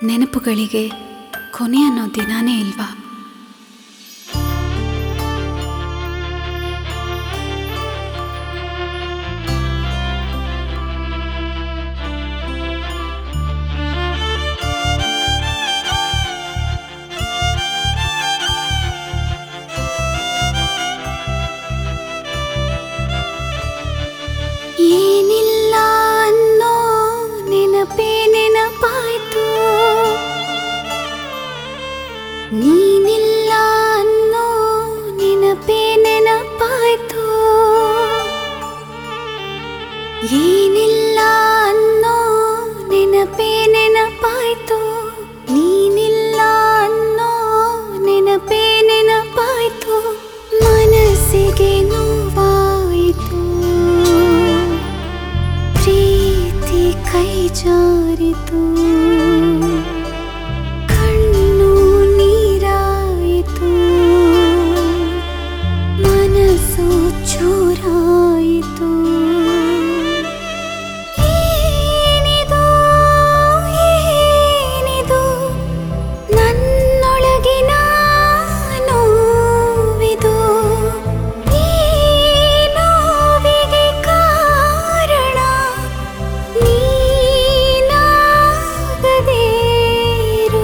ನೆನಪುಗಳಿಗೆ ಕೊನೆ ಅನ್ನೋ ದಿನಾನೇ ಇಲ್ವಾ ಏನಿಲ್ಲ ಅನ್ನೋ ನೆನಪೇ ನೆನಪಾಯ್ತು ನೀನಿಲ್ಲ ಅನ್ನೋ ನೆನಪೇ ನೆನಪಾಯ್ತು ಏನಿಲ್ಲ ಅನ್ನೋ ನೆನಪೇ ನೆನಪಾಯ್ತು ನೀನಿಲ್ಲ ಅನ್ನೋ ನೆನಪೇ ನೆನಪಾಯ್ತು ಮನಸ್ಸಿಗೆ ನೋವಾಯಿತು ಪ್ರೀತಿ ಕೈ ಜಾರಿತು ಕಣ್ಣು ನೀರಾಯಿತು ಮನಸ್ಸು ಚೂರಾಯಿತು ಏನಿದು ಏನಿದು ನನ್ನೊಳಗಿನ ನೋವಿದು ಈ ನೋವಿಗೆ ಕಾರಣ ನೀನಾಗದೇ ಇರು.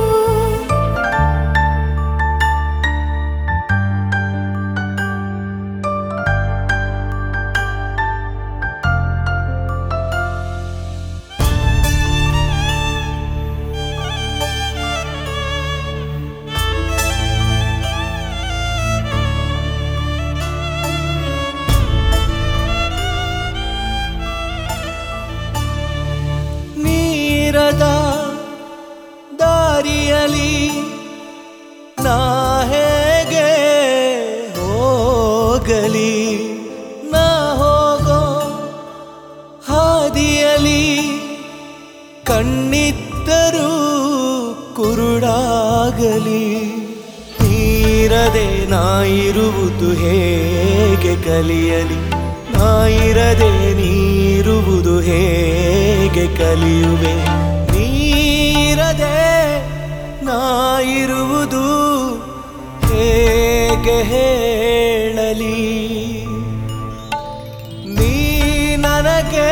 ನೀರದ ದಾರಿಯಲಿ ನಾ ಹೇಗೆ ಹೋಗಲಿ ನಾ ಹೋಗೋ ಹಾದಿಯಲಿ ಕಣ್ಣಿದ್ದರೂ ಕುರುಡಾಗಲಿ ನೀರದೆ ನಾ ಇರುವುದು ಹೇಗೆ ಕಲಿಯಲಿ ನಾ ಇರದೆ ನೀರುವುದು ಹೇಗೆ ಕಲಿಯುವೆ ನೀರದೆ ನಾ ಇರುವುದು ಹೇಗೆ ಹೇಳಲಿ ನೀ ನನಗೆ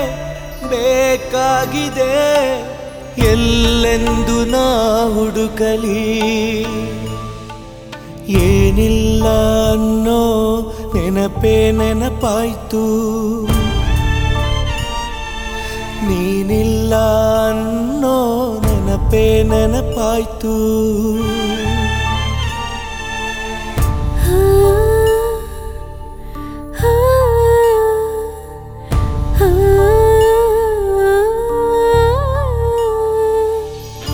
ಬೇಕಾಗಿದೆ ಎಲ್ಲೆಂದು ನಾ ಹುಡುಕಲಿ ಏನಿಲ್ಲ ಅನ್ನೋ ನೆನಪೇ ನೆನಪಾಯ್ತು ನೀನಿಲ್ಲ ಅನ್ನೋ ನೆನಪೇ ನೆನಪಾಯ್ತು ಆ, ಆ, ಆ, ಆ.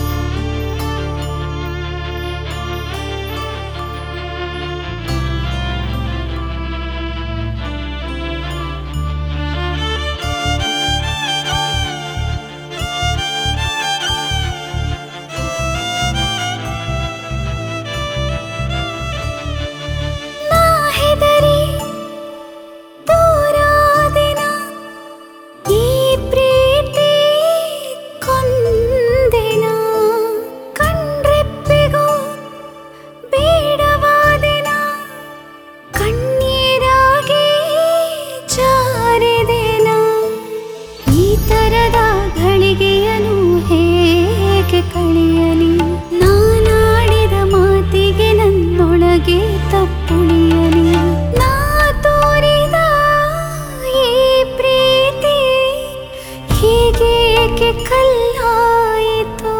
ನಾ ಹೆದರಿ ದೂರಾದೆನ ಈ ಪ್ರೀತಿ ಕೊಂದೆನ ಕಣ್ರೆಪ್ಪಿಗೂ ಬೇಡವಾದೆನ ಕಣ್ಣೀರಾಗಿ ಜಾರಿದೆನ ಈ ತರದ ಘಳಿಗೆಯನು ಹೇಗೆ ಕಳೆಯಲಿ ನಾನಾಡಿದ ಮಾತಿಗೆ ನನ್ನೊಳಗೆ ತಪ್ಪುಳಿಯಲಿ ನಾ ತೋರಿದ ಈ ಪ್ರೀತಿ ಹೀಗೇಕೆ ಕಲ್ಲಾಯಿತು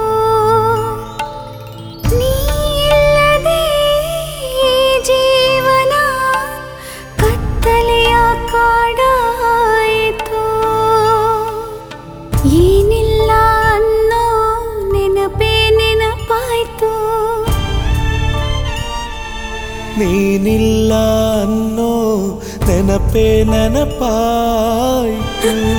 ನೀ ಇಲ್ಲದೆ ಈ ಜೀವನ ಕತ್ತಲೆಯ ಕಾಡಾಯಿತು ಏನಿಲ್ಲ ಅನ್ನೋ ನೆನಪೇ ನೆನಪಾಯ್ತು ನೀನಿಲ್ಲ ಅನ್ನೋ ನೆನಪೇ ನೆನಪಾಯ್ತು